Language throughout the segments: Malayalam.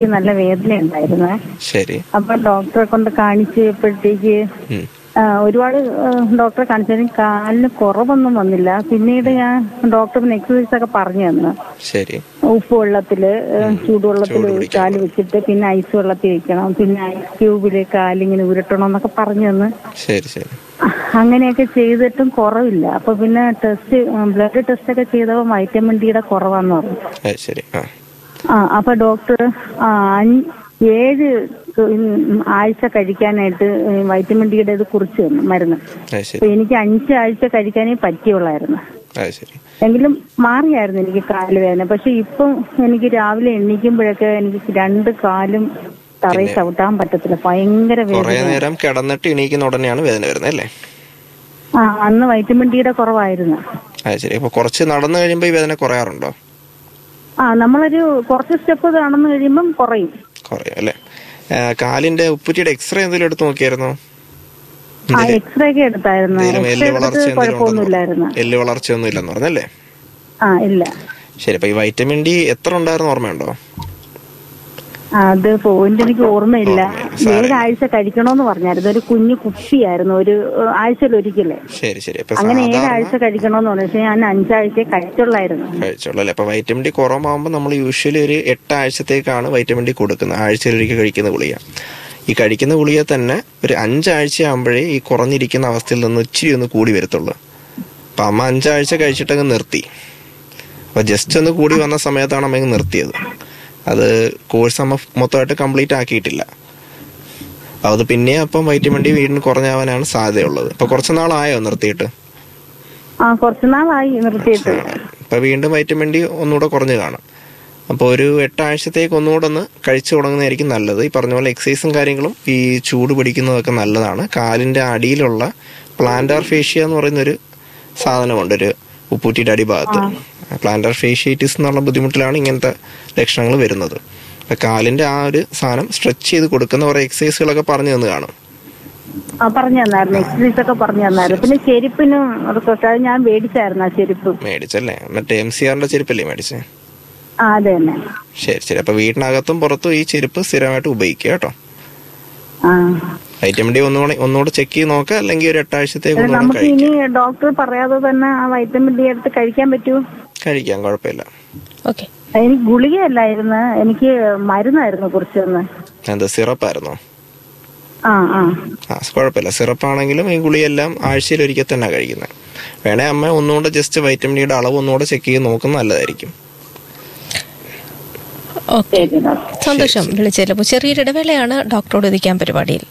നല്ല വേദന ഉണ്ടായിരുന്നു ശരി അപ്പൊ ഡോക്ടറെ കൊണ്ട് കാണിച്ചപ്പോഴത്തേക്ക് ഉം. ആ, ഒരുപാട് ആ, ഡോക്ടറെ കാണിച്ചാലും കാലിന് കുറവൊന്നും വന്നില്ല പിന്നീട് ഞാൻ ഡോക്ടറിന് എക്സസൈസ് ഒക്കെ പറഞ്ഞു തന്നു ശരി ഉപ്പ് വെള്ളത്തില് ഏ, ചൂടുവെള്ളത്തിൽ ചൂട് പിടിക്കാൻ കാല് വെച്ചിട്ട് പിന്നെ ഐസ് വെള്ളത്തിൽ വെക്കണം പിന്നെ ഐസ് ക്യൂബില് കാലിങ്ങനെ ഉരുട്ടണം എന്നൊക്കെ പറഞ്ഞു തന്ന് ശരി ശരി അങ്ങനെയൊക്കെ ചെയ്തിട്ടും കുറവില്ല അപ്പൊ പിന്നെ ടെസ്റ്റ് ബ്ലഡ് ടെസ്റ്റ് ഒക്കെ ചെയ്തപ്പോ വൈറ്റമിൻ ഡിയുടെ കുറവാന്ന് പറഞ്ഞു അത് ശരി ആ ആ അപ്പൊ ഡോക്ടർ ആ, അഞ്ച്- ഏഴ് ഉം, ആഴ്ച കഴിക്കാനായിട്ട് വൈറ്റമിൻ ഡിയുടെ ഇത് കുറിച്ച് തന്നു മരുന്ന് അത് ശരി അപ്പൊ എനിക്ക് അഞ്ചാഴ്ച കഴിക്കാനേ പറ്റിയുള്ളായിരുന്നു അത് ശരി എങ്കിലും മാറിയായിരുന്നു എനിക്ക് കാല് വേദന പക്ഷെ ഇപ്പം എനിക്ക് രാവിലെ എണീക്കുമ്പോഴൊക്കെ എനിക്ക് രണ്ട് കാലും തറയിൽ ചവിട്ടാൻ പറ്റത്തില്ല ഭയങ്കര കുറെ വേദന നേരം കിടന്നിട്ട് എണീക്കുന്ന ഉടനെയാണ് വേദന വരുന്നത് അല്ലേ ആ അന്ന് വൈറ്റമിൻ ഡിയുടെ കുറവായിരുന്നു അത് ശരി അപ്പൊ കുറച്ച് നടന്നു കഴിയുമ്പോ ഈ വേദന കുറയാറുണ്ടോ ആ നമ്മളൊരു കുറച്ച് സ്റ്റെപ്പ് നടന്നു കഴിയുമ്പം കുറയും കുറയും അല്ലേ ആ, കാലിന്റെ ഉപ്പുറ്റിയുടെ എക്സ്റേ എന്തെങ്കിലും എടുത്ത് നോക്കിയായിരുന്നോ ആ എക്സ്റേ ഒക്കെ എടുത്തായിരുന്നു എന്തെങ്കിലും എക്സ്റേ എല്ല് വളർച്ച എടുത്തിട്ട് എന്തെങ്കിലും കുഴപ്പമൊന്നുമില്ലായിരുന്നു ഉണ്ടെന്നോ? എല്ല് വളർച്ച ഒന്നും ഇല്ലെന്ന് പറഞ്ഞല്ലേ ആ ഇല്ല ശരി അപ്പൊ ഈ വൈറ്റമിൻ ഡി എത്ര ഉണ്ടായിരുന്നു ഓർമ്മയുണ്ടോ അത് പോയിന്റ് എനിക്ക് ഓർമ്മയില്ല ഓർമ്മയില്ല. സാരമില്ല. ഏഴാഴ്ച കഴിക്കണോന്ന് പറഞ്ഞായിരുന്നു ഒരു കുഞ്ഞു കുപ്പിയായിരുന്നു ഒരു ആഴ്ചയിൽ ഒരിക്കലേ ശരി ശരി അപ്പൊ അങ്ങനെ സാധാരണ ഏഴാഴ്ച കഴിക്കണോന്ന് പറഞ്ഞു പക്ഷെ ഞാൻ അഞ്ചാഴ്ച കഴിച്ചുള്ളായിരുന്നു കഴിച്ചോളൂ അല്ലേ അപ്പൊ വൈറ്റമിൻ ഡി കുറവാകുമ്പോൾ നമ്മൾ യൂഷ്വലി ഒരു എട്ട് ആഴ്ചത്തേക്കാണ് വൈറ്റമിൻ ഡി കൊടുക്കുന്നത് ആഴ്ചയിലൊരിക്കൽ കഴിക്കുന്ന ഗുളിക ഈ കഴിക്കുന്ന ഗുളിക തന്നെ ഒരു അഞ്ചാഴ്ച ആകുമ്പോഴേ ഈ കുറഞ്ഞിരിക്കുന്ന അവസ്ഥയിൽ നിന്ന് ഇച്ചിരി ഒന്ന് കൂടി വരത്തുള്ളൂ അപ്പൊ അമ്മ അഞ്ചാഴ്ച കഴിച്ചിട്ടങ്ങ് നിർത്തി അപ്പൊ ജസ്റ്റ് ഒന്ന് കൂടി വന്ന സമയത്താണ് അമ്മ അങ്ങ് നിർത്തിയത് അത് കോഴ്സ് അമ്മ മൊത്തമായിട്ട് കംപ്ലീറ്റ് ആക്കിയിട്ടില്ല അപ്പൊ അത് പിന്നെ അപ്പം വൈറ്റമിൻ ഡി വീണ്ടും കുറഞ്ഞാവാനാണ് സാധ്യതയുള്ളത് ഇപ്പൊ കുറച്ച് നാളായോ നിർത്തിയിട്ട് ആ കുറച്ചു നാളായി നിർത്തിയിട്ട് ഇപ്പൊ വീണ്ടും വൈറ്റമിൻ ഡി ഒന്നുകൂടെ കുറഞ്ഞു കാണും അപ്പോൾ ഒരു എട്ടാഴ്ചത്തേക്ക് ഒന്നുകൂടെ ഒന്ന് കഴിച്ചു തുടങ്ങുന്നതായിരിക്കും നല്ലത് ഈ പറഞ്ഞ പോലെ എക്സസൈസും കാര്യങ്ങളും ഈ ചൂട് പിടിക്കുന്നതൊക്കെ നല്ലതാണ് കാലിന്റെ അടിയിലുള്ള പ്ലാന്റാർ ഫേഷ്യ എന്ന് പറയുന്ന ഒരു സാധനമുണ്ട് ഒരു ഉപ്പൂറ്റിയുടെ അടിഭാഗത്ത് പ്ലാന്റാർ ഫേഷ്യേറ്റിസ് എന്നുള്ള ബുദ്ധിമുട്ടിലാണ് ഇങ്ങനത്തെ ലക്ഷണങ്ങൾ വരുന്നത് അപ്പൊ കാലിന്റെ ആ ഒരു സാധനം സ്ട്രെച്ച് ചെയ്ത് കൊടുക്കുന്ന കുറെ എക്സസൈസുകളൊക്കെ പറഞ്ഞു തന്നു കാണും ആ പറഞ്ഞു തന്നായിരുന്നു എക്സസൈസ് ഒക്കെ പറഞ്ഞു തന്നായിരുന്നു പിന്നെ ചെരുപ്പിനും അതൊക്കെ അത് ഞാൻ മേടിച്ചായിരുന്നു ആ ചെരുപ്പ് മേടിച്ചല്ലേ മറ്റേ എം സി ആറിന്റെ ചെരുപ്പല്ലേ മേടിച്ചേ ആ അത് തന്നെ ശരി ശരി അപ്പൊ വീടിനകത്തും പുറത്തും ഈ ചെരുപ്പ് സ്ഥിരമായിട്ട് ഉപയോഗിക്കുക കേട്ടോ ആ വൈറ്റമിൻ ഡി ഒന്നുകൂടെ ഒന്നുകൂടെ ചെക്ക് ചെയ്ത് നോക്കുക അല്ലെങ്കിൽ ഒരു എട്ടാഴ്ചത്തേക്ക് അത് ഒന്നുകൂടെ നമുക്ക് ഇനി കഴിക്കാം ഡോക്ടർ പറയാതെ തന്നെ ആ വൈറ്റമിൻ ഡി എടുത്ത് കഴിക്കാൻ പറ്റൂ കഴിക്കാം കുഴപ്പമില്ല ഓക്കെ എനിക്ക് ഗുളികയല്ലായിരുന്നു എനിക്ക് മരുന്നായിരുന്നു കുറിച്ചൊന്ന് എന്താ സിറപ്പായിരുന്നോ ആ ആ ആ കുഴപ്പമില്ല സിറപ്പാണെങ്കിലും ഈ ഗുളിയെല്ലാം ആഴ്ചയിൽ ഒരിക്കൽ തന്നെ കഴിക്കുന്നത് വേണേ അമ്മ ഒന്നുകൂടെ ജസ്റ്റ് വൈറ്റമിൻ ഡിയുടെ അളവ് ഒന്നുകൂടെ ചെക്ക് ചെയ്ത് നോക്കുന്നത് നല്ലതായിരിക്കും ഓക്കെ ശരി ഡോക്ടർ സന്തോഷം വിളിച്ചല്ലോ അപ്പോൾ ചെറിയൊരു ഇടവേളയാണ് ഡോക്ടറോട് ഇരിക്കാൻ പരിപാടിയിൽ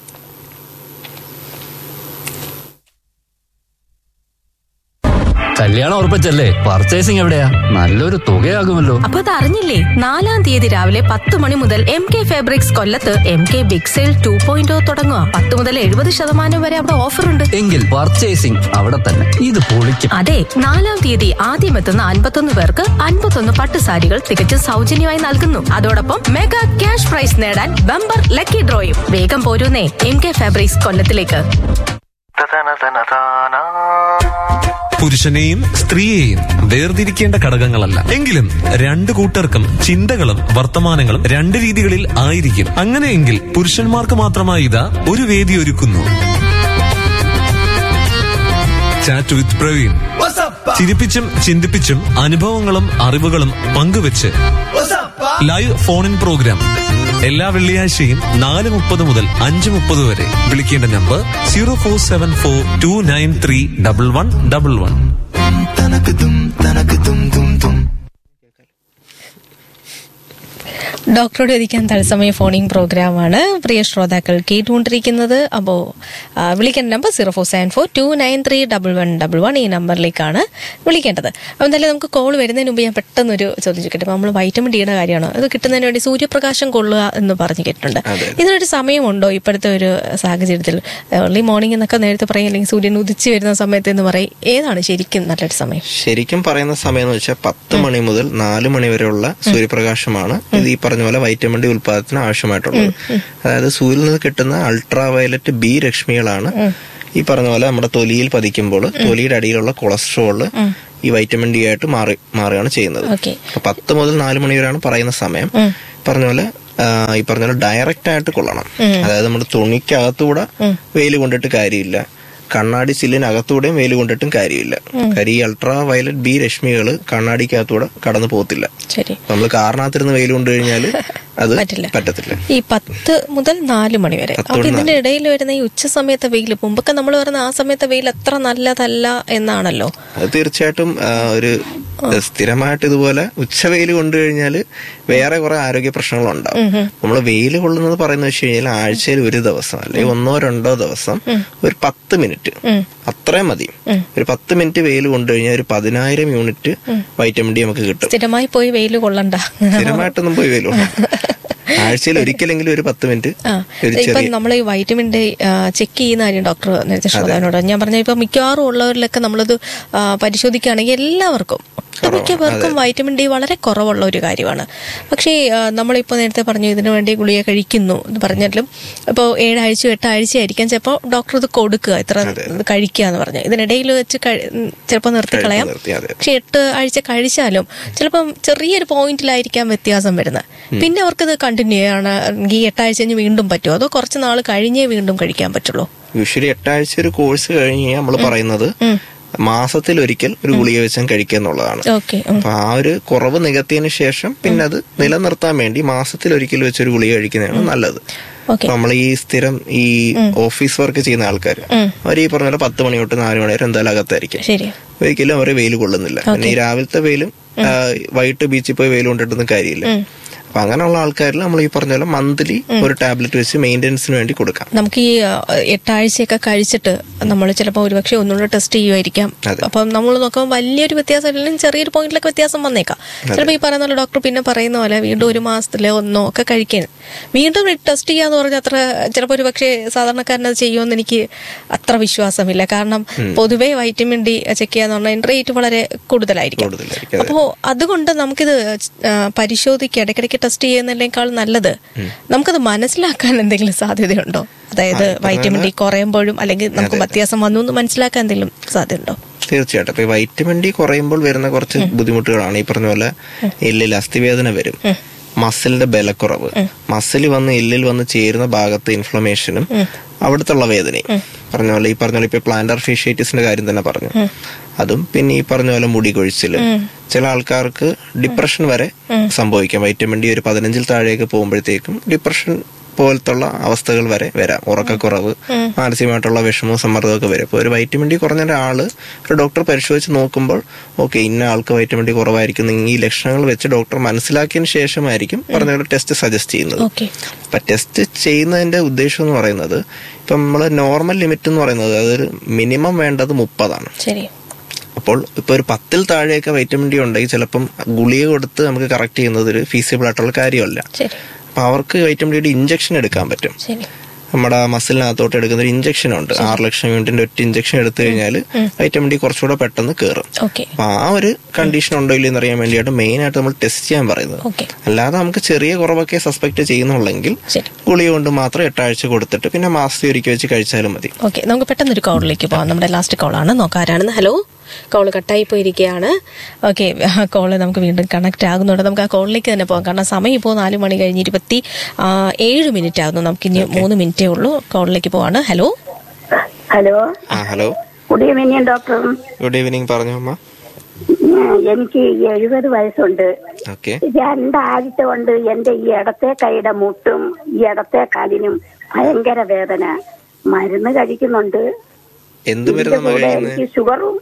കല്യാണം ഉറപ്പിച്ചല്ലേ പർച്ചേസിംഗ് എവിടെയാ നല്ലൊരു തുകയാകുമല്ലോ അപ്പൊ അത് അറിഞ്ഞില്ലേ നാലാം തീയതി രാവിലെ പത്ത് മണി മുതൽ എം കെ ഫാബ്രിക്സ് കൊല്ലത്ത് M K big sale two point തുടങ്ങുക പത്ത് മുതൽ എഴുപത് ശതമാനം വരെ അവിടെ ഓഫർ ഉണ്ട് എങ്കിൽ പർച്ചേസിംഗ് അവിടെ തന്നെ ഇത് പൊളിക്കും അതെ നാലാം തീയതി ആദ്യം എത്തുന്ന അൻപത്തൊന്ന് പേർക്ക് അൻപത്തൊന്ന് പട്ടുസാരികൾ തികച്ചും സൗജന്യമായി നൽകുന്നു അതോടൊപ്പം മെഗാ ക്യാഷ് പ്രൈസ് നേടാൻ ബമ്പർ ലക്കി ഡ്രോയും വേഗം പോരൂന്നേ എം കെ ഫാബ്രിക്സ് കൊല്ലത്തിലേക്ക് പുരുഷനെയും സ്ത്രീയെയും വേർതിരിക്കേണ്ട ഘടകങ്ങളല്ല എങ്കിലും രണ്ടു കൂട്ടർക്കും ചിന്തകളും വർത്തമാനങ്ങളും രണ്ട് രീതികളിൽ ആയിരിക്കും അങ്ങനെയെങ്കിൽ പുരുഷന്മാർക്ക് മാത്രമായി ഇതാ ഒരു വേദി ഒരുക്കുന്നു ചാറ്റ് വിത്ത് പ്രവീൺ ചിരിപ്പിച്ചും ചിന്തിപ്പിച്ചും അനുഭവങ്ങളും അറിവുകളും പങ്കുവെച്ച് ലൈവ് ഫോൺ ഇൻ പ്രോഗ്രാം എല്ലാ വെള്ളിയാഴ്ചയും നാല് മുപ്പത് മുതൽ അഞ്ച് മുപ്പത് വരെ വിളിക്കേണ്ട number zero four seven four two nine three double one double one ഡോക്ടറോട് ഇരിക്കാൻ തത്സമയ ഫോണിംഗ് പ്രോഗ്രാമാണ് പ്രിയ ശ്രോതാക്കൾ കേട്ടുകൊണ്ടിരിക്കുന്നത് അപ്പോൾ വിളിക്കേണ്ട number zero four seven four two nine three double one double one ഈ നമ്പറിലേക്കാണ് വിളിക്കേണ്ടത് അപ്പോൾ എന്തായാലും നമുക്ക് കോൾ വരുന്നതിന് മുമ്പ് ഞാൻ പെട്ടെന്നൊരു ചോദ്യം ചോദിക്കട്ടെ അപ്പോൾ നമ്മൾ വൈറ്റമിൻ ഡിയുടെ കാര്യമാണ് ഇത് കിട്ടുന്നതിന് വേണ്ടി സൂര്യപ്രകാശം കൊള്ളുക എന്ന് പറഞ്ഞു കേട്ടിട്ടുണ്ട് അതെ. ഇതിനൊരു സമയമുണ്ടോ ഇപ്പോഴത്തെ ഒരു സാഹചര്യത്തിൽ ഏർലി മോർണിംഗ് എന്നൊക്കെ നേരത്തെ പറയും അല്ലെങ്കിൽ സൂര്യൻ ഉദിച്ചു വരുന്ന സമയത്ത് എന്ന് പറയും ഏതാണ് ശരിക്കും നല്ലൊരു സമയം ശരിക്കും പറയുന്ന സമയം എന്ന് വെച്ചാൽ പത്ത് മണി മുതൽ നാല് മണി വരെയുള്ള സൂര്യപ്രകാശമാണ് ഇത് ഈ പറഞ്ഞ പോലെ വൈറ്റമിൻ ഡി ഉൽപാദനത്തിന് ആവശ്യമായിട്ടുള്ളത് അതായത് സൂര്യനിൽ നിന്ന് കിട്ടുന്ന അൾട്രാ വയലറ്റ് ബി രശ്മികളാണ് ഈ പറഞ്ഞ പോലെ നമ്മുടെ തൊലിയിൽ പതിക്കുമ്പോൾ തൊലിയുടെ അടിയിലുള്ള കൊളസ്ട്രോള് ഈ വൈറ്റമിൻ ഡി ആയിട്ട് മാറി മാറുകയാണ് ചെയ്യുന്നത് ഓക്കെ അപ്പൊ പത്ത് മുതൽ നാല് മണി വരെയാണ് പറയുന്ന സമയം പറഞ്ഞ പോലെ ആ, ഈ പറഞ്ഞ പോലെ ഡയറക്റ്റ് ആയിട്ട് കൊള്ളണം അതായത് നമ്മുടെ തുണിക്കകത്തൂടെ വെയിൽ കൊണ്ടിട്ട് കാര്യമില്ല കണ്ണാടി ചില്ലിനകത്തൂടെയും വെയിൽ കൊണ്ടിട്ടും കാര്യമില്ല കാര്യം ഈ അൾട്രാ വയലറ്റ് ബി രശ്മികൾ കണ്ണാടിക്കകത്തൂടെ കടന്നു പോകത്തില്ല ശരി നമ്മൾ കാറിനകത്തിരുന്ന് വെയിൽ കൊണ്ടു കഴിഞ്ഞാൽ അത് പറ്റില്ല. പറ്റത്തില്ല ഈ പത്ത് മുതൽ നാല് മണി വരെ പത്ത് അപ്പൊ മുതൽ ഇതിന്റെ ഇടയിൽ വരുന്ന ഈ ഉച്ച സമയത്തെ വെയിൽ മുമ്പൊക്കെ നമ്മൾ പറയുന്ന ആ സമയത്തെ വെയിൽ അത്ര നല്ലതല്ല എന്നാണല്ലോ അത് തീർച്ചയായിട്ടും ആ, ഒരു സ്ഥിരമായിട്ട് ഇതുപോലെ ഉച്ചവെയിൽ കൊണ്ടു കഴിഞ്ഞാൽ വേറെ കുറെ ആരോഗ്യ പ്രശ്നങ്ങളുണ്ടാവും നമ്മൾ വെയിൽ കൊള്ളുന്നത് പറയുന്നത് വെച്ച് കഴിഞ്ഞാൽ ആഴ്ചയിൽ ഒരു ദിവസം അല്ലെങ്കിൽ ഒന്നോ രണ്ടോ ദിവസം ഒരു പത്ത് മിനിറ്റ് അത്രയും മതി ഒരു പത്ത് മിനിറ്റ് വെയിൽ കൊണ്ടു കഴിഞ്ഞാൽ ഒരു പതിനായിരം യൂണിറ്റ് വൈറ്റമിൻ ഡി നമുക്ക് കിട്ടും സ്ഥിരമായി പോയി വെയിൽ കൊള്ളണ്ട സ്ഥിരമായിട്ടൊന്നും പോയി വെയിൽ കൊള്ളണം ആഴ്ചയിൽ ഒരിക്കലെങ്കിലും ഒരു പത്ത് മിനിറ്റ് ആ ഒരു ഇപ്പം ചെറിയ നമ്മൾ ഈ വൈറ്റമിൻ ഡി ചെക്ക് ചെയ്യുന്ന കാര്യം ഡോക്ടർ നേരത്തെ ശ്രോതാവിനോട് ഞാൻ പറഞ്ഞ ഇപ്പൊ മിക്കവാറും ഉള്ളവരിലൊക്കെ നമ്മളത് ആ, പരിശോധിക്കുകയാണെങ്കിൽ എല്ലാവർക്കും ഒട്ടുമിക്ക പേർക്കും വൈറ്റമിൻ ഡി വളരെ കുറവുള്ള ഒരു കാര്യമാണ് പക്ഷേ ആ, നമ്മളിപ്പോൾ നേരത്തെ പറഞ്ഞു ഇതിനു വേണ്ടി ഗുളിക കഴിക്കുന്നു എന്ന് പറഞ്ഞാലും ഇപ്പോൾ ഏഴാഴ്ച എട്ടാഴ്ച ആയിരിക്കാം ചിലപ്പോൾ ഡോക്ടർ ഇത് കൊടുക്കുക ഇത്ര ഇത് കഴിക്കുക എന്ന് പറഞ്ഞു ഇതിനിടയിൽ വെച്ച് ചിലപ്പോൾ നിർത്തിക്കളയാം നിർത്തി, അതെ. പക്ഷെ എട്ട് ആഴ്ച കഴിച്ചാലും ചിലപ്പം ചെറിയൊരു പോയിന്റിലായിരിക്കാം വ്യത്യാസം വരുന്നത് പിന്നെ അവർക്കത് കണ്ടിന്യൂ ചെയ്യാണ് ഈ എട്ടാഴ്ച കഴിഞ്ഞ് വീണ്ടും പറ്റുമോ അതോ കുറച്ച് നാൾ കഴിഞ്ഞേ വീണ്ടും കഴിക്കാൻ പറ്റുള്ളൂ യൂഷ്വലി എട്ടാഴ്ച ഒരു കോഴ്സ് കഴിഞ്ഞ് നമ്മൾ പറയുന്നത് മാസത്തിൽ ഒരിക്കൽ ഒരു ഗുളിക വെച്ചാൽ കഴിക്കുക എന്നുള്ളതാണ് ഓക്കെ അപ്പൊ ആ ഒരു കുറവ് നികത്തിയതിന് ശേഷം പിന്നെ അത് നിലനിർത്താൻ വേണ്ടി മാസത്തിൽ ഒരിക്കൽ വെച്ചൊരു ഗുളിക കഴിക്കുന്നതാണ് നല്ലത് ഓക്കെ നമ്മൾ ഈ സ്ഥിരം ഈ ഓഫീസ് വർക്ക് ചെയ്യുന്ന ആൾക്കാർ അവർ ഈ പറഞ്ഞ പോലെ പത്ത് മണി തൊട്ട് നാല് മണി വരെ എന്തായാലും അകത്തായിരിക്കും ശരി ഒരിക്കലും അവരെ വെയിൽ കൊള്ളുന്നില്ല പിന്നെ ഈ രാവിലത്തെ വെയിലും ആ, വൈകിട്ട് ബീച്ചിൽ പോയി വെയിൽ കൊണ്ടിട്ടൊന്നും കാര്യമില്ല അപ്പൊ അങ്ങനെയുള്ള ആൾക്കാരിൽ നമ്മൾ ഈ പറഞ്ഞ പോലെ മന്ത്ലി ഒരു ടാബ്ലറ്റ് വെച്ച് മെയിൻ്റെനൻസിന് വേണ്ടി കൊടുക്കാം നമുക്ക് ഈ ആ, എട്ടാഴ്ചയൊക്കെ കഴിച്ചിട്ട് നമ്മൾ ചിലപ്പോൾ ഒരുപക്ഷെ ഒന്നുകൂടെ ടെസ്റ്റ് ചെയ്യുമായിരിക്കാം അതെ. അപ്പം നമ്മൾ നോക്കുമ്പോൾ വലിയൊരു വ്യത്യാസം ഇല്ലെങ്കിൽ ചെറിയൊരു പോയിന്റിലൊക്കെ വ്യത്യാസം വന്നേക്കാം ചിലപ്പോൾ ഈ പറയുന്ന പോലെ ഡോക്ടർ പിന്നെ പറയുന്ന പോലെ വീണ്ടും ഒരു മാസത്തിലോ ഒന്നോ ഒക്കെ കഴിക്കാൻ വീണ്ടും ടെസ്റ്റ് ചെയ്യാന്ന് പറഞ്ഞാൽ അത്ര ചിലപ്പോൾ ഒരു പക്ഷേ സാധാരണക്കാരനത് ചെയ്യുമെന്ന് എനിക്ക് അത്ര വിശ്വാസമില്ല കാരണം പൊതുവേ വൈറ്റമിൻ ഡി ചെക്ക് ചെയ്യാന്ന് പറഞ്ഞാൽ റേറ്റ് വളരെ കൂടുതലായിരിക്കും കൂടുതലായിരിക്കും, അതെ. അപ്പോൾ അതുകൊണ്ട് നമുക്കിത് ആ, പരിശോധിക്കുക ഇടയ്ക്കിടയ്ക്ക് ടെസ്റ്റ് ചെയ്യുന്നതിനേക്കാൾ നല്ലത് നമുക്കത് മനസ്സിലാക്കാൻ എന്തെങ്കിലും സാധ്യതയുണ്ടോ അതായത് വൈറ്റമിൻ ഡി കുറയുമ്പോഴും അല്ലെങ്കിൽ നമുക്ക് വ്യത്യാസം വന്നു എന്ന് മനസ്സിലാക്കാൻ എന്തെങ്കിലും സാധ്യതയുണ്ടോ തീർച്ചയായിട്ടും അപ്പൊ ഈ വൈറ്റമിൻ ഡി കുറയുമ്പോൾ വരുന്ന കുറച്ച് ബുദ്ധിമുട്ടുകളാണ് ഈ പറഞ്ഞ പോലെ എല്ലിൽ അസ്ഥിവേദന വരും മസിലിന്റെ ബലക്കുറവ് മസിൽ വന്ന് എല്ലിൽ വന്ന് ചേരുന്ന ഭാഗത്ത് ഇൻഫ്ലമേഷനും അവിടുത്തുള്ള വേദനയും പറഞ്ഞ പോലെ ഈ പറഞ്ഞ പോലെ ഇപ്പൊ പ്ലാന്റർ ഫിഷൈറ്റിസിന്റെ കാര്യം തന്നെ പറഞ്ഞു അതും പിന്നെ ഈ പറഞ്ഞ പോലെ മുടി കൊഴിച്ചില് ചില ആൾക്കാർക്ക് ഡിപ്രഷൻ വരെ സംഭവിക്കാം വൈറ്റമിൻ ഡി ഒരു പതിനഞ്ചിൽ താഴേക്ക് പോകുമ്പോഴത്തേക്കും ഡിപ്രഷൻ പോലത്തുള്ള അവസ്ഥകൾ വരെ വരാം ഉറക്കക്കുറവ് മാനസികമായിട്ടുള്ള വിഷമവും സമ്മർദ്ദവും ഒക്കെ വരും അപ്പോൾ ഒരു വൈറ്റമിൻ ഡി കുറഞ്ഞ ഒരാള് ഒരു ഡോക്ടർ പരിശോധിച്ച് നോക്കുമ്പോൾ ഓക്കെ ഇന്ന ആൾക്ക് വൈറ്റമിൻ ഡി കുറവായിരിക്കും ഈ ലക്ഷണങ്ങൾ വെച്ച് ഡോക്ടർ മനസ്സിലാക്കിയതിന് ശേഷമായിരിക്കും പറഞ്ഞ പോലെ ടെസ്റ്റ് സജസ്റ്റ് ചെയ്യുന്നത് ഓക്കെ അപ്പൊ ടെസ്റ്റ് ചെയ്യുന്നതിന്റെ ഉദ്ദേശം എന്ന് പറയുന്നത് ഇപ്പൊ നമ്മൾ നോർമൽ ലിമിറ്റ് എന്ന് പറയുന്നത് അതൊരു മിനിമം വേണ്ടത് മുപ്പതാണ് ശരി അപ്പോൾ ഇപ്പൊ ഒരു പത്തിൽ താഴെയൊക്കെ വൈറ്റമിൻ ഡി ഉണ്ടെങ്കിൽ ചിലപ്പം ഗുളിക കൊടുത്ത് നമുക്ക് കറക്റ്റ് ചെയ്യുന്നത് ഒരു ഫീസിബിൾ ആയിട്ടുള്ള കാര്യമല്ല ശരി അപ്പൊ അവർക്ക് വൈറ്റമിൻ ഡിയുടെ ഇഞ്ചക്ഷൻ എടുക്കാൻ പറ്റും ശരി നമ്മുടെ മസിലിനകത്തോട്ട് എടുക്കുന്ന ഒരു ഇഞ്ചക്ഷൻ ഉണ്ട് ആറ് ലക്ഷം യൂണിറ്റിന്റെ ഒറ്റ ഇഞ്ചക്ഷൻ എടുത്തു കഴിഞ്ഞാൽ വൈറ്റമിൻ ഡി കുറച്ചുകൂടെ പെട്ടെന്ന് കയറും ഓക്കെ അപ്പൊ ആ ഒരു കണ്ടീഷൻ ഉണ്ടോ ഇല്ലെന്ന് അറിയാൻ വേണ്ടിയിട്ട് മെയിൻ ആയിട്ട് നമ്മൾ ടെസ്റ്റ് ചെയ്യാൻ പറയുന്നത് ഓക്കെ അല്ലാതെ നമുക്ക് ചെറിയ കുറവൊക്കെ സസ്പെക്ട് ചെയ്യുന്നുള്ളെങ്കിൽ ശരി ഗുളിക കൊണ്ട് മാത്രം എട്ടാഴ്ച കൊടുത്തിട്ട് പിന്നെ മാസത്തിൽ ഒരിക്കൽ വെച്ച് കഴിച്ചാലും മതി ഓക്കെ നമുക്ക് പെട്ടെന്ന് ഒരു കോളിലേക്ക് പോവാം നമ്മുടെ ലാസ്റ്റ് കോളാണ് നോക്കാരാണെന്ന് ഹലോ കോൾ കട്ടായി പോയിരിക്കുകയാണ് ഓക്കെ കോള് നമുക്ക് വീണ്ടും കണക്ട് ആകുന്നുണ്ട് നമുക്ക് ആ കോളിലേക്ക് തന്നെ പോകാം കാരണം സമയം ഇപ്പോൾ നാല് മണി കഴിഞ്ഞ് ഇരുപത്തി ആ, ഏഴ് മിനിറ്റ് ആകുന്നു നമുക്ക് ഇനി മൂന്ന് മിനിറ്റേ ഉള്ളൂ കോളിലേക്ക് പോവാണ് ഹലോ ഹലോ ആ hello good evening doctor good evening പറഞ്ഞു അമ്മ ഉം, എനിക്ക് എഴുപത് വയസ്സുണ്ട് ഓക്കെ രണ്ടാഴ്ച കൊണ്ട് എന്റെ ഈ ഇടത്തെ കൈയുടെ മുട്ടും ഈ ഇടത്തെ കാലിനും ഭയങ്കര വേദന മരുന്ന് കഴിക്കുന്നുണ്ട് എന്ത് ഇതിന്റെ മരുന്ന് കൂടെ കഴിക്കുന്നത് എനിക്ക് ഷുഗറും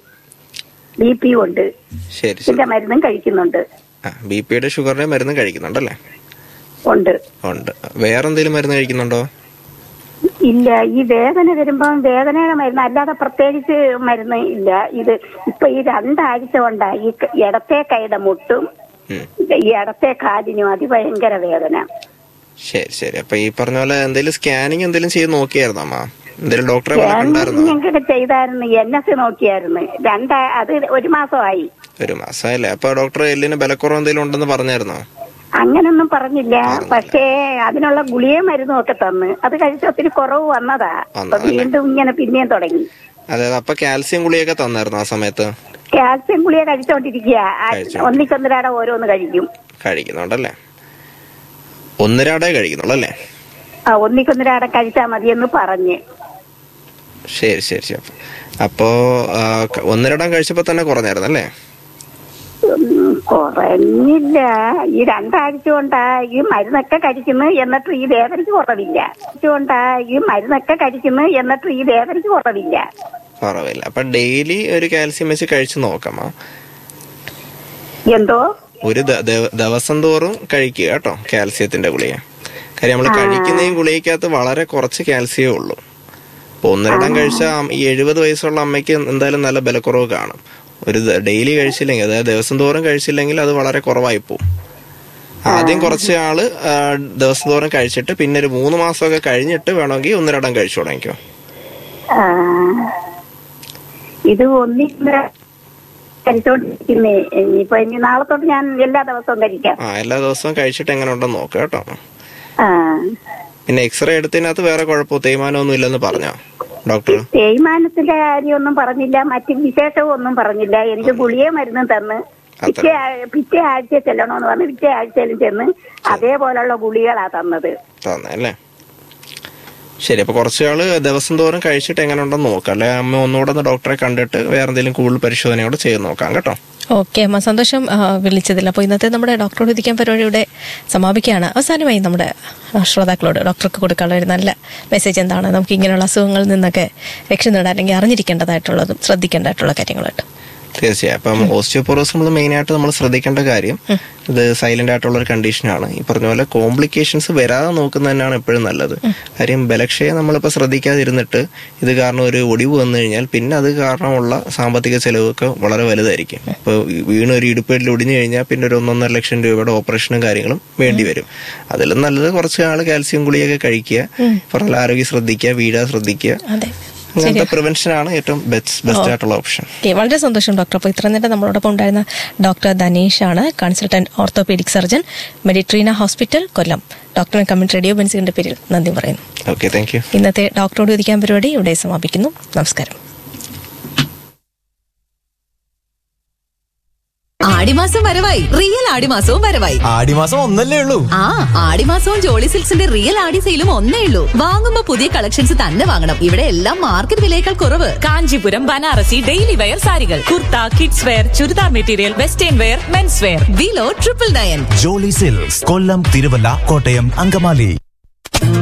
ബി പിയും ഉണ്ട് ശരി ശരി ഇതിന്റെ മരുന്നും കഴിക്കുന്നുണ്ട് ആ ബി പിയുടെ ഷുഗറിന്റെ മരുന്ന് കഴിക്കുന്നുണ്ടല്ലേ ഉണ്ട് ഉണ്ട് വേറെന്തെങ്കിലും മരുന്ന് കഴിക്കുന്നുണ്ടോ ഇല്ല ഈ വേദന വരുമ്പം വേദനയുടെ മരുന്ന് അല്ലാതെ പ്രത്യേകിച്ച് മരുന്ന് ഇല്ല ഇത് ഇപ്പൊ ഈ രണ്ടാഴ്ച കൊണ്ടാ ഈ ക- ഇടത്തെ കൈയുടെ മുട്ടും ഉം. ഈ ഇടത്തെ കാലിനും അതിഭയങ്കര വേദന ശരി ശരി അപ്പൊ ഈ പറഞ്ഞ പോലെ എന്തെങ്കിലും സ്കാനിങ് എന്തെങ്കിലും ചെയ്ത് നോക്കിയായിരുന്നോ അമ്മ എന്തെങ്കിലും ഡോക്ടറെ വല്ല കണ്ടായിരുന്നോ ഞങ്ങൾക്ക് ചെയ്തായിരുന്നു എൻ എസ് നോക്കിയായിരുന്നു രണ്ടാ അത് ഒരു മാസമായി ഒരു മാസമായില്ലേ അപ്പൊ ഡോക്ടർ എല്ലിന് ബലക്കുറവ് എന്തെങ്കിലും ഉണ്ടെന്ന് പറഞ്ഞായിരുന്നോ അങ്ങനൊന്നും പറഞ്ഞില്ല പക്ഷേ അതിനുള്ള ഗുളികയും മരുന്നും ഒക്കെ തന്ന് അത് കഴിച്ച ഒത്തിരി കുറവ് വന്നതാ അപ്പൊ വന്നതല്ലേ? വീണ്ടും ഇങ്ങനെ പിന്നെയും തുടങ്ങി അതായത് അപ്പൊ കാൽസ്യം ഗുളിയൊക്കെ തന്നായിരുന്നു ആ സമയത്ത് കാൽസ്യം ഗുളിക കഴിച്ചോണ്ടിരിക്കുക കഴിച്ചോണ്ടിരിക്കുക. ഒന്നിക്കൊന്നിരാടെ ഓരോന്ന് കഴിക്കും കഴിക്കുന്നുണ്ടല്ലേ ഒന്നരാടേ കഴിക്കുന്നുള്ളൂ അല്ലേ ആ ഒന്നിക്കൊന്നരാടെ കഴിച്ചാൽ മതിയെന്ന് പറഞ്ഞ് ശരി ശരി ശരി അപ്പോ ആ, ക- ഒന്നരടം കഴിച്ചപ്പോ തന്നെ കുറഞ്ഞായിരുന്നു അല്ലേ ഉം, കുറഞ്ഞില്ല ഈ രണ്ടാഴ്ച കൊണ്ടാ ഈ മരുന്നൊക്കെ കഴിക്കുന്നു എന്നിട്ട് ഈ വേദനയ്ക്ക് കുറവില്ല ആഴ്ച കൊണ്ടാ ഈ മരുന്നൊക്കെ കഴിക്കുന്നു എന്നിട്ട് ഈ വേദനയ്ക്ക് കുറവില്ല കുറവില്ല അപ്പൊ ഡെയിലി ഒരു കാൽസ്യം വെച്ച് കഴിച്ചു നോക്കാമോ എന്തോ ഒരു ദ- ദ- ദിവസം തോറും കഴിക്കുക കേട്ടോ കാൽസ്യത്തിന്റെ ഗുളിക കാര്യം നമ്മൾ കഴിക്കുന്ന ഈ ഗുളികക്കകത്ത് വളരെ കുറച്ച് കാൽസ്യമേ ഉള്ളൂ അപ്പൊ ഒന്നിരടം കഴിച്ച അം- ഈ എഴുപത് വയസ്സുള്ള അമ്മയ്ക്ക് എന്തായാലും നല്ല ബലക്കുറവ് കാണും ഒരു ഡെയിലി കഴിച്ചില്ലെങ്കിൽ അതായത് ദിവസം തോറും കഴിച്ചില്ലെങ്കിൽ അത് വളരെ കുറവായി പോകും ആദ്യം കുറച്ച് ആള് ആ, ദിവസം തോറും കഴിച്ചിട്ട് പിന്നെ ഒരു മൂന്ന് മാസമൊക്കെ കഴിഞ്ഞിട്ട് വേണമെങ്കിൽ ഒന്നിരടം കഴിച്ചു തുടങ്ങിക്കോ ആ, ഇത് ഒന്നിക്കുന്ന കഴിച്ചോണ്ടിരിക്കുന്നേ ഇനിയിപ്പൊ ഇനി നാളെ തൊട്ട് ഞാൻ എല്ലാ ദിവസവും കഴിക്കാം ആ എല്ലാ ദിവസവും കഴിച്ചിട്ട് എങ്ങനെ ഉണ്ടെന്ന് നോക്കാം കേട്ടോ ആ പിന്നെ എക്സ്റേ എടുത്തതിനകത്ത് വേറെ കുഴപ്പമോ തേയ്മാനമൊന്നും ഇല്ലെന്ന് പറഞ്ഞോ ഡോക്ടർ തേയ്മാനത്തിന്റെ കാര്യമൊന്നും പറഞ്ഞില്ല മറ്റു വിശേഷവും ഒന്നും പറഞ്ഞില്ല എനിക്ക് ഗുളിയെ മരുന്നും തന്ന് പിറ്റേ ആ- പിറ്റേ ആഴ്ച ചെല്ലണമെന്ന് പറഞ്ഞ് പിറ്റേ ആഴ്ചയിലും ചെന്ന് അതേപോലുള്ള ഗുളികളാ തന്നത് തന്നെ അല്ലേ ശരി അപ്പൊ കുറച്ച് ആള് ദിവസം തോറും കഴിച്ചിട്ട് എങ്ങനെ ഉണ്ടെന്ന് നോക്കാം അല്ലെ അമ്മ ഒന്നുകൂടെ ഒന്ന് ഡോക്ടറെ കണ്ടിട്ട് വേറെ എന്തെങ്കിലും കൂടുതൽ പരിശോധനയോടെ ചെയ്ത് നോക്കാം കേട്ടോ ഓക്കെ അമ്മ സന്തോഷം ആ, വിളിച്ചതിൽ അപ്പോൾ ഇന്നത്തെ നമ്മുടെ ഡോക്ടറോട് ഇരിക്കാൻ പരിപാടി ഇവിടെ സമാപിക്കുകയാണ് അവസാനമായി നമ്മുടെ ആ, ശ്രോതാക്കളോട് ഡോക്ടർക്ക് കൊടുക്കാനുള്ള ഒരു നല്ല മെസ്സേജ് എന്താണ് നമുക്ക് ഇങ്ങനെയുള്ള അസുഖങ്ങളിൽ നിന്നൊക്കെ രക്ഷ നേടാൻ അല്ലെങ്കിൽ അറിഞ്ഞിരിക്കേണ്ടതായിട്ടുള്ളതും ശ്രദ്ധിക്കേണ്ടതായിട്ടുള്ള കാര്യങ്ങളായിട്ട് തീർച്ചയായും അപ്പം ഓസ്റ്റിയോപോറോസ് നമ്മൾ മെയിൻ ആയിട്ട് നമ്മൾ ശ്രദ്ധിക്കേണ്ട കാര്യം ഇത് സൈലന്റ് ആയിട്ടുള്ള ഒരു കണ്ടീഷനാണ് ഈ പറഞ്ഞ പോലെ കോംപ്ലിക്കേഷൻസ് വരാതെ നോക്കുന്നത് തന്നെയാണ് എപ്പോഴും നല്ലത് കാര്യം ബലക്ഷയെ നമ്മളിപ്പോൾ ശ്രദ്ധിക്കാതിരുന്നിട്ട് ഇത് കാരണം ഒരു ഒടിവ് വന്നു കഴിഞ്ഞാൽ പിന്നെ അത് കാരണമുള്ള സാമ്പത്തിക ചെലവൊക്കെ വളരെ വലുതായിരിക്കും ഇപ്പോൾ വീണ് ഒരു ഇടുപ്പേറ്റിൽ ഒടിഞ്ഞു കഴിഞ്ഞാൽ പിന്നെ ഒരു ഒന്നൊന്നര ലക്ഷം രൂപയുടെ ഓപ്പറേഷനും കാര്യങ്ങളും വേണ്ടി വരും അതിലും നല്ലത് കുറച്ച് ആൾ കാൽസ്യം ഗുളിയൊക്കെ കഴിക്കുക പറഞ്ഞ ആരോഗ്യം ശ്രദ്ധിക്കുക വീഴാതെ ശ്രദ്ധിക്കുക അതെ അങ്ങനത്തെ പ്രിവെൻഷൻ ആണ് ഏറ്റവും ബെസ്റ്റ് ബെസ്റ്റ് ആയിട്ടുള്ള ഓപ്ഷൻ ഓക്കെ വളരെ സന്തോഷം ഡോക്ടർ അപ്പോൾ ഇത്ര നേരം നമ്മളോടൊപ്പം ഉണ്ടായിരുന്ന ഡോക്ടർ ധനേഷ് ആണ് consultant orthopaedic surgeon Meditrina hospital Kollam doctor കമ്മിറ്റ് റേഡിയോ ബെൻസിന്റെ പേരിൽ നന്ദി പറയുന്നു ഓക്കെ താങ്ക് യു ഇന്നത്തെ ഡോക്ടറോട് ഇരിക്കാൻ പരിപാടി ഇവിടെ സമാപിക്കുന്നു നമസ്കാരം ആടിമാസം വരവായി റിയൽ ആടിമാസവും വരവായി ആടിമാസം ഒന്നല്ലേ ഉള്ളൂ ആ ആടിമാസവും ജോളി സിൽക്സിന്റെ റിയൽ ആടി സെയിലും ഒന്നേ ഉള്ളൂ വാങ്ങുമ്പോ പുതിയ കളക്ഷൻസ് തന്നെ വാങ്ങണം ഇവിടെ എല്ലാം മാർക്കറ്റ് വിലയേക്കാൾ കുറവ് കാഞ്ചീപുരം ബനാറസി ഡെയിലി വെയർ സാരികൾ kurta kids wear churidar material western wear men's wear below triple nine Jolly Silks Kollam Thiruvalla Kottayam Angamaly